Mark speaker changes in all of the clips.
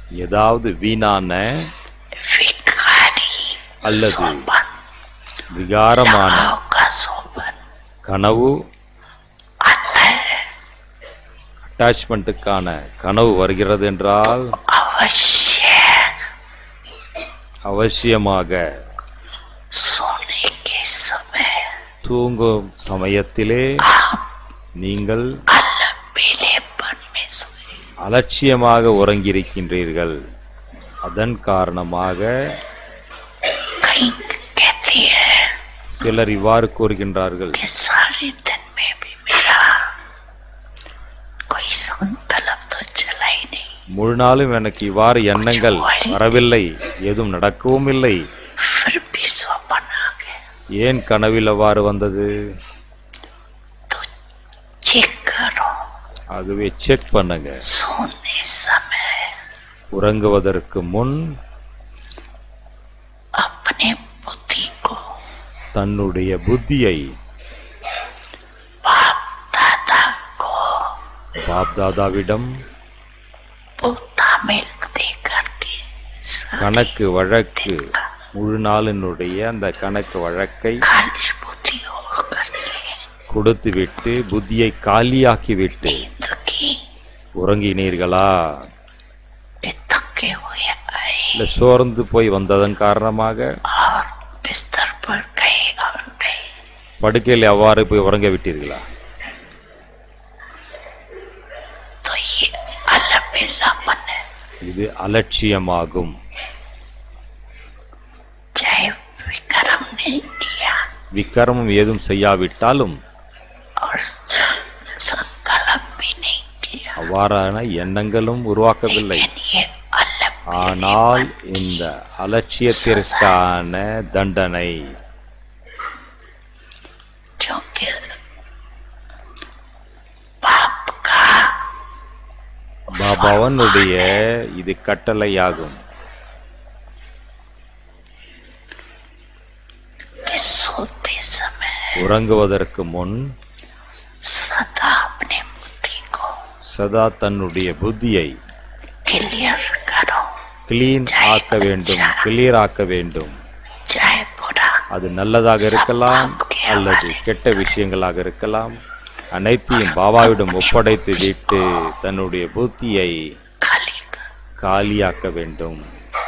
Speaker 1: ஏதாவது வீணான
Speaker 2: विकारी
Speaker 1: அல்லது
Speaker 2: सोबन
Speaker 1: விகாரமான
Speaker 2: लगाव का सोबन
Speaker 1: கனவு
Speaker 2: आता है
Speaker 1: அட்டாச்மெண்ட்டுக்கான கனவு வருகிறது என்றால்
Speaker 2: अवश्य
Speaker 1: அவசியமாக
Speaker 2: सोने के समय
Speaker 1: தூங்கும் சமயத்திலே நீங்கள்
Speaker 2: अलबेलेपन में सोए
Speaker 1: அலட்சியமாக உறங்கியிருக்கின்றீர்கள் அதன் காரணமாக
Speaker 2: कहीं कहती है
Speaker 1: சிலர் இவ்வாறு கூறுகின்றார்கள்
Speaker 2: कि सारे दिन में भी मेरा कोई संकल्प तो चला ही नहीं
Speaker 1: முழு நாளும் எனக்கு இவ்வாறு எண்ணங்கள் வரவில்லை எதுவும் நடக்கவும் இல்லை
Speaker 2: फिर भी स्वप्न आ गए
Speaker 1: ஏன் கனவில் அவ்வாறு வந்தது
Speaker 2: तो चेक करो
Speaker 1: ஆகவே செக் பண்ணுங்க
Speaker 2: सोने समय
Speaker 1: உறங்குவதற்கு முன்
Speaker 2: अपने बुद्धि को
Speaker 1: தன்னுடைய புத்தியை
Speaker 2: बाप दादा को
Speaker 1: பாப்தாதாவிடம்
Speaker 2: पोता मिल्क दे करके सारी
Speaker 1: கணக்கு வழக்கு முழு நாளினுடைய அந்த கணக்கு வழக்கை
Speaker 2: खाली बुद्धि हो करके
Speaker 1: கொடுத்துவிட்டு புத்தியை காலியாக்கிவிட்டு
Speaker 2: नींद की
Speaker 1: உறங்கினீர்களா
Speaker 2: कि थके हुए आए
Speaker 1: இல்ல சோர்ந்து போய் வந்ததன் காரணமாக
Speaker 2: और बिस्तर पर गए और गए
Speaker 1: படுக்கையில் அவ்வாறு போய் உறங்க விட்டீர்களா
Speaker 2: तो ये अलबिल्लापन है
Speaker 1: இது அலட்சியமாகும்
Speaker 2: चाहे विक्रम नहीं किया
Speaker 1: விக்கிரமம் ஏதும் செய்யாவிட்டாலும்
Speaker 2: और सं- संकल्प भी नहीं किया
Speaker 1: அவ்வாறான எண்ணங்களும் உருவாக்கவில்லை
Speaker 2: लेकिन ये अलग
Speaker 1: ஆனால் இந்த அலட்சியத்திற்கான தண்டனை
Speaker 2: क्योंकि पाप का
Speaker 1: பாபாவனுடைய இது கட்டளையாகும்
Speaker 2: कि सोते समय
Speaker 1: உறங்குவதற்கு முன்
Speaker 2: सदा अपने बुद्धि को
Speaker 1: சதா தன்னுடைய புத்தியை
Speaker 2: क्लियर करो
Speaker 1: கிளீன் ஆக்க வேண்டும் கிளியர் ஆக்க வேண்டும்
Speaker 2: चाहे बुरा
Speaker 1: அது நல்லதாக இருக்கலாம் அல்லது கெட்ட விஷயங்களாக இருக்கலாம் அனைத்தையும் பாபாவிடம் ஒப்படைத்து விட்டு தன்னுடைய புத்தியை
Speaker 2: खाली कर
Speaker 1: காலியாக்க வேண்டும்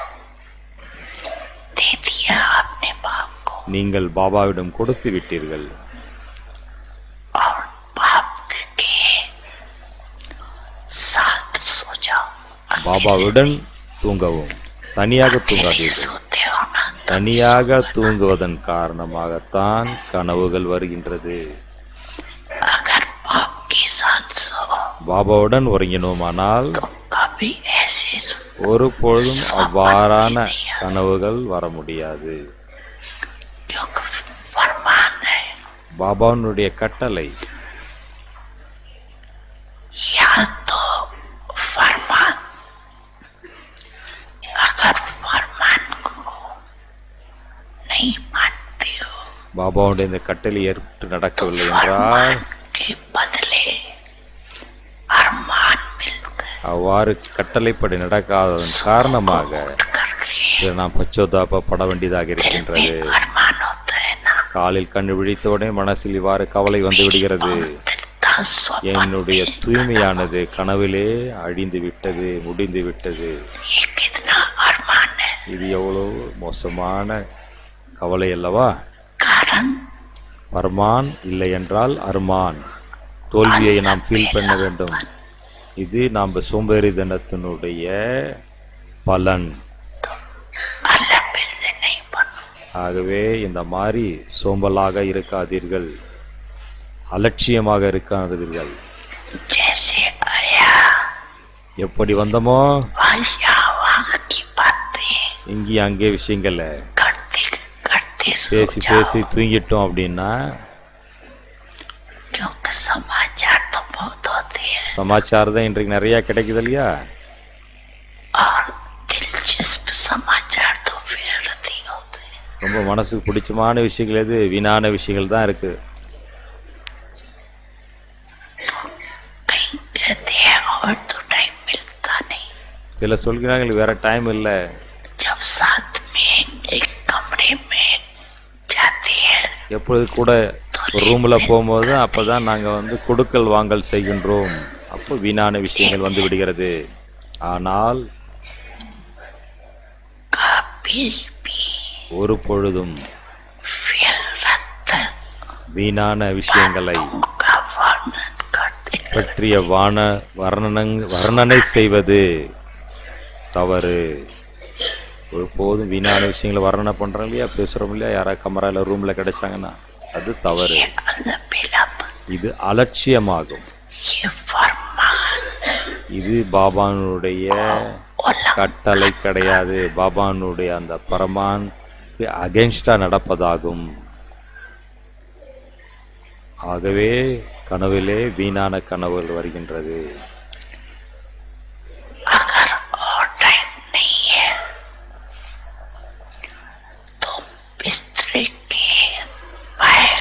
Speaker 2: दे दिया अपने बाप को
Speaker 1: நீங்கள் பாபாவிடம் கொடுத்து விட்டீர்கள்
Speaker 2: और बाप के साथ सो जाओ
Speaker 1: பாபாவுடன் தூங்கவும் தனியாக
Speaker 2: अकेले
Speaker 1: தூங்காதீர்கள்
Speaker 2: सोते हो ना
Speaker 1: தனியாக தூங்குவதன் காரணமாகத்தான் கனவுகள் வருகின்றது
Speaker 2: अगर बाप के साथ सो
Speaker 1: பாபாவுடன் உறங்கினோமானால்
Speaker 2: तो कभी ऐसे सो
Speaker 1: ஒரு பொழுதும் அவ்வாறான கனவுகள் வர முடியாது
Speaker 2: क्योंकि फरमान है
Speaker 1: பாபாவுடைய கட்டளை
Speaker 2: या तो फरमान अगर फरमान को नहीं मानते हो
Speaker 1: பாபாவுடைய இந்த கட்டளை ஏற்று
Speaker 2: तो
Speaker 1: நடக்கவில்லை என்றால்
Speaker 2: फरमान के बदले अरमान मिलता है
Speaker 1: அவ்வாறு கட்டளைப்படி நடக்காததன் காரணமாக
Speaker 2: करके
Speaker 1: இதை நாம் பச்சோதாபப்பட வேண்டியதாக
Speaker 2: दिल में
Speaker 1: இருக்கின்றது
Speaker 2: अरमान होता है ना
Speaker 1: காலில் கண்ணு விழித்தவுடனே மனசில் இவ்வாறு கவலை வந்து விடுகிறது
Speaker 2: पवित्रता स्वप्न
Speaker 1: என்னுடைய தூய்மையானது கனவிலே அழிந்து விட்டது முடிந்து விட்டது
Speaker 2: ये कितना अरमान है
Speaker 1: இது எவ்வளவு மோசமான கவலை அல்லவா
Speaker 2: कारण
Speaker 1: பர்மான் இல்லை என்றால் அர்மான் தோல்வியை நாம் ஃபீல் பண்ண வேண்டும் இது நாம் சோம்பேறி தினத்தினுடைய பலன்
Speaker 2: अल्लाह पे से नहीं बनो
Speaker 1: ஆகவே இந்த மாதிரி சோம்பலாக இருக்காதீர்கள் அலட்சியமாக இருக்காதீர்கள்
Speaker 2: जैसे आया
Speaker 1: எப்படி வந்தோமோ
Speaker 2: वहाँ यहाँ वहाँ की बातें
Speaker 1: இங்கேயும் அங்கே விஷயங்கள்ல
Speaker 2: करते करते सो
Speaker 1: பேசி
Speaker 2: जाओ
Speaker 1: பேசி தூங்கிட்டோம் அப்படின்னா
Speaker 2: क्योंकि समाचार तो बहुत होते हैं
Speaker 1: சமாச்சாரம் தான் இன்றைக்கு நிறைய கிடைக்குது இல்லையா
Speaker 2: और दिलचस्प समाचार तो फिर ही होते हैं
Speaker 1: ரொம்ப மனசுக்கு பிடிச்சமான விஷயங்கள் எது வீணான விஷயங்கள் தான் இருக்கு
Speaker 2: कहीं कहते हैं और तो टाइम मिलता नहीं
Speaker 1: சில சொல்கிறார்கள் வேற டைம் இல்லை
Speaker 2: जब साथ में एक कमरे में जाती है
Speaker 1: எப்பொழுது கூட ஒரு ரூமில் போகும்போது அப்போ தான் நாங்கள் வந்து கொடுக்கல் வாங்கல் செய்கின்றோம் அப்போ வீணான விஷயங்கள் வந்து விடுகிறது ஆனால்
Speaker 2: कभी भी
Speaker 1: ஒரு பொழுதும்
Speaker 2: फिर रत
Speaker 1: வீணான விஷயங்களை
Speaker 2: का वर्णन करते
Speaker 1: பற்றிய வான வர்ணனங் வர்ணனை செய்வது தவறு ஒருபோதும் வீணான விஷயங்களை வர்ணனை பண்றோம் இல்லையா பேசுறோம் இல்லையா யாராவது கமரால ரூம்ல கிடைச்சாங்கன்னா அது தவறு
Speaker 2: ये अलबिलम
Speaker 1: இது அலட்சியமாகும்
Speaker 2: ये फरमान
Speaker 1: இது பாபானுடைய கட்டளை கிடையாது பாபானுடைய அந்த பரமான் அகென்ஸ்டா நடப்பதாகும் ஆகவே கனவிலே வீணான கனவுகள் வருகின்றது
Speaker 2: अगर और टाइम नहीं है तो बिस्तर के बाहर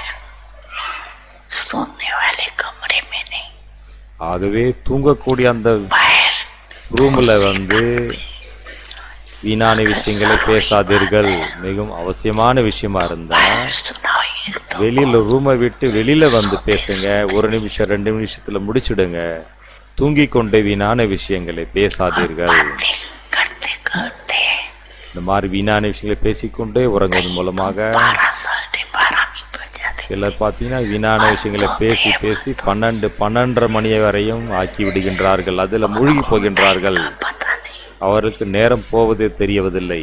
Speaker 2: सोने वाले कमरे में नहीं
Speaker 1: ஆகவே தூங்கக்கூடிய அந்த
Speaker 2: बाहर
Speaker 1: ரூம்ல வந்து வீணான விஷயங்களை பேசாதீர்கள் மிகவும் அவசியமான விஷயமா இருந்தா
Speaker 2: बाहर सुनाइए तो
Speaker 1: வெளியில ரூமை விட்டு வெளியில வந்து பேசுங்க ஒரு நிமிஷம் ரெண்டு நிமிஷத்துல முடிச்சிடுங்க தூங்கிக் கொண்டே வீணான விஷயங்களை பேசாதீர்கள்
Speaker 2: बातें करते करते
Speaker 1: இந்த மாதிரி வீணான விஷயங்களை பேசிக்கொண்டே உறங்குவதன் மூலமாக
Speaker 2: बारह साढ़े बारह में बज जाते
Speaker 1: சிலர் பார்த்தீங்கன்னா வீணான விஷயங்களை பேசி பேசி பன்னெண்டு பன்னெண்டரை மணி வரையும் ஆக்கி விடுகின்றார்கள் அதுல மூழ்கி போகின்றார்கள்
Speaker 2: पता नहीं
Speaker 1: அவருக்கு நேரம் போவதே தெரியவதில்லை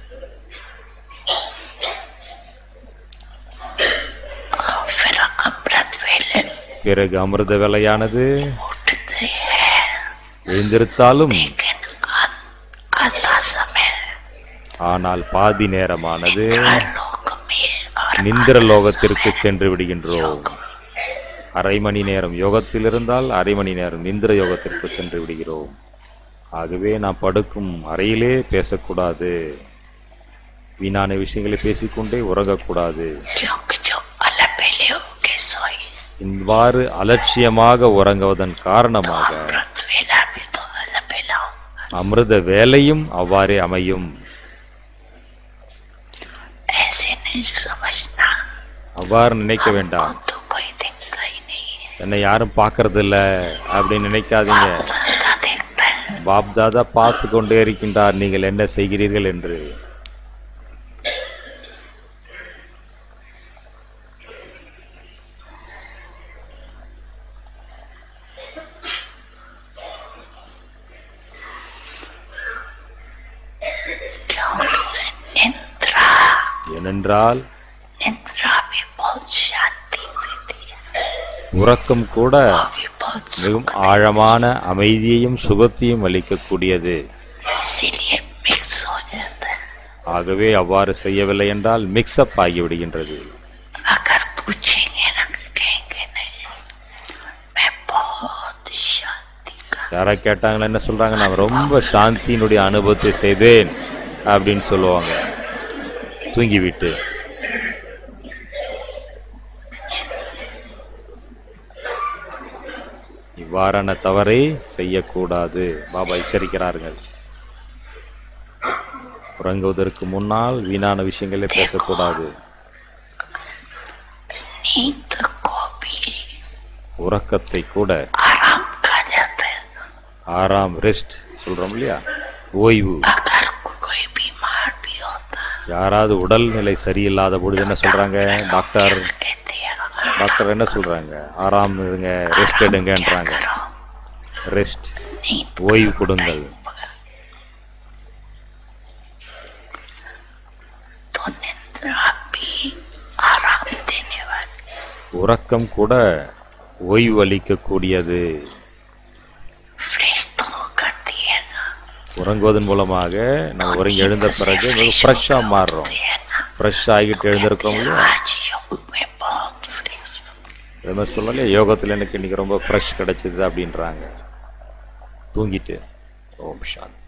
Speaker 2: और फिर अमृत वेले
Speaker 1: பிறகு அமிர்த வேலையானது
Speaker 2: उठते हैं
Speaker 1: எழுந்திருத்தாலும்
Speaker 2: लेकिन आध- आधा समय
Speaker 1: ஆனால் பாதி நேரமானது
Speaker 2: लोक में और
Speaker 1: நிந்திர லோகத்திற்கு சென்று விடுகின்றோம் அரை மணி நேரம் யோகத்தில் இருந்தால் அரை மணி நேரம் நிந்திர யோகத்திற்கு சென்று விடுகிறோம் ஆகவே நாம் படுக்கும் அறையிலே பேசக்கூடாது வீணான விஷயங்களை பேசிக்கொண்டே உறங்கக்கூடாது
Speaker 2: क्योंकि जो अलग पहले होके सोई
Speaker 1: இவ்வாறு அலட்சியமாக உறங்குவதன் காரணமாக
Speaker 2: अमृत वेला भी तो अलग पहला होगा
Speaker 1: அமிர்த வேலையும் அவ்வாறே அமையும்
Speaker 2: ऐसे नहीं समझना
Speaker 1: அவ்வாறு நினைக்க வேண்டாம்
Speaker 2: तो कोई दिखता ही नहीं है
Speaker 1: என்னை யாரும் பார்க்கறது இல்ல அப்படின்னு நினைக்காதீங்க
Speaker 2: दादा देखता है
Speaker 1: பாப் தாதா பார்த்து கொண்டே இருக்கின்றார் நீங்கள் என்ன செய்கிறீர்கள் என்று
Speaker 2: क्योंकि निद्रा
Speaker 1: ஏனென்றால்
Speaker 2: निद्रा भी बहुत शांति देती है
Speaker 1: உறக்கம் கூட
Speaker 2: वो भी बहुत
Speaker 1: மிகவும் ஆழமான அமைதியையும் சுகத்தையும் அளிக்கக்கூடியது
Speaker 2: इसीलिए मिक्स हो जाता है
Speaker 1: ஆகவே அவ்வாறு செய்யவில்லை என்றால் மிக்ஸ்அப் ஆகிவிடுகின்றது
Speaker 2: अगर पूछेंगे ना कहेंगे नहीं मैं बहुत शांति का
Speaker 1: யாரா கேட்டாங்களா என்ன சொல்றாங்க நான் ரொம்ப சாந்தியினுடைய அனுபவத்தை செய்தேன் அப்படின்னு சொல்லுவாங்க தூங்கிவிட்டு இவ்வாறான தவறை செய்யக்கூடாது பாபா எச்சரிக்கிறார்கள் உறங்குவதற்கு முன்னால் வீணான விஷயங்களே பேசக்கூடாது
Speaker 2: नींद को भी
Speaker 1: உறக்கத்தை கூட
Speaker 2: आराम कहा जाता है
Speaker 1: ஆறாம் ரெஸ்ட் சொல்றோம் இல்லையா ஓய்வு
Speaker 2: अगर कोई बीमार भी होता
Speaker 1: யாராவது உடல்நிலை சரியில்லாத பொழுது என்ன சொல்றாங்க டாக்டர்
Speaker 2: कहते हैं
Speaker 1: டாக்டர் என்ன சொல்றாங்க ஆறாம் இருங்க ரெஸ்ட் எடுங்கன்றாங்க
Speaker 2: करो
Speaker 1: ரெஸ்ட்
Speaker 2: नींद
Speaker 1: ஓய்வு கொடுங்கள்
Speaker 2: तो निद्रा भी आराम देने वाली
Speaker 1: உறக்கம் கூட ஓய்வு அளிக்கக்கூடியது
Speaker 2: फ्रेश तो करती है ना
Speaker 1: உறங்குவதன் மூலமாக நம்ம உறங்கி எழுந்த பிறகு மிக ஃப்ரெஷ்ஷாக மாறுறோம்
Speaker 2: होती है ना
Speaker 1: ஃப்ரெஷ் ஆகிட்டு எழுந்திருக்கோம் இல்லையா
Speaker 2: आज योग में बहुत फ्रेश
Speaker 1: அது மாதிரி சொல்லலையா யோகத்தில் எனக்கு இன்னைக்கு ரொம்ப ஃப்ரெஷ் கிடைச்சிது அப்படின்றாங்க தூங்கிட்டு ஓம் சாந்தி